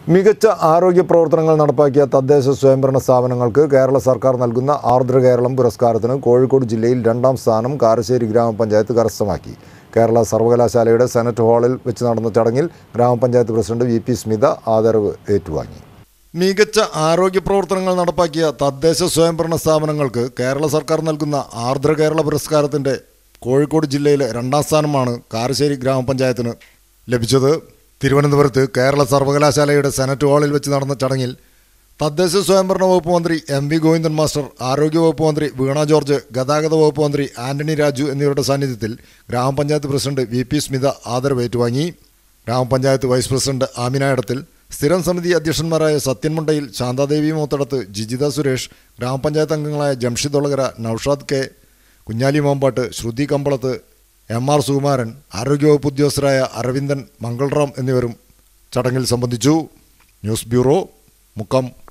മികച്ച ആരോഗ്യ പ്രവർത്തനങ്ങൾ നടപ്പാക്കിയ തദ്ദേശ സ്വയംഭരണ സ്ഥാപനങ്ങൾക്ക് കേരള സർക്കാർ നൽകുന്ന ആർദ്ര കേരളം പുരസ്കാരത്തിന് കോഴിക്കോട് ജില്ലയിൽ രണ്ടാം സ്ഥാനം കാരശ്ശേരി ഗ്രാമപഞ്ചായത്ത് കരസ്ഥമാക്കി കേരള സർവകലാശാലയുടെ സെനറ്റ് ഹാളിൽ വെച്ച് നടന്ന ചടങ്ങിൽ ഗ്രാമപഞ്ചായത്ത് പ്രസിഡന്റ് വി പി സ്മിത ആദരവ് ഏറ്റുവാങ്ങി മികച്ച ആരോഗ്യ പ്രവർത്തനങ്ങൾ നടപ്പാക്കിയ തദ്ദേശ സ്വയംഭരണ സ്ഥാപനങ്ങൾക്ക് കേരള സർക്കാർ നൽകുന്ന ആർദ്ര കേരള പുരസ്കാരത്തിന്റെ കോഴിക്കോട് ജില്ലയിലെ രണ്ടാം സ്ഥാനമാണ് കാരശ്ശേരി ഗ്രാമപഞ്ചായത്തിന് ലഭിച്ചത് തിരുവനന്തപുരത്ത് കേരള സർവകലാശാലയുടെ സെനറ്റ് ഹാളിൽ വെച്ച് നടന്ന ചടങ്ങിൽ തദ്ദേശ സ്വയംഭരണ വകുപ്പ് മന്ത്രി എം വി ഗോവിന്ദൻ മാസ്റ്റർ ആരോഗ്യവകുപ്പ് മന്ത്രി വീണ ജോർജ് ഗതാഗത വകുപ്പ് മന്ത്രി ആന്റണി രാജു എന്നിവരുടെ സാന്നിധ്യത്തിൽ ഗ്രാമപഞ്ചായത്ത് പ്രസിഡന്റ് വി പി സ്മിത ആദരവ് ഏറ്റുവാങ്ങി ഗ്രാമപഞ്ചായത്ത് വൈസ് പ്രസിഡന്റ് ആമിന ഇടത്തിൽ സ്ഥിരം സമിതി അധ്യക്ഷന്മാരായ സത്യൻ മുണ്ടയിൽ ശാന്താദേവി മൂത്തടത്ത് ജിജിത സുരേഷ് ഗ്രാമപഞ്ചായത്ത് അംഗങ്ങളായ Jamshid Olakara Noushad K Kunhali Mombatt Shruthi Kambalath M R Sukumaran ആരോഗ്യവകുപ്പ് ഉദ്യോഗസ്ഥരായ അരവിന്ദൻ മംഗൾറാം എന്നിവരും ചടങ്ങിൽ സംബന്ധിച്ചു ന്യൂസ് ബ്യൂറോ മുക്കം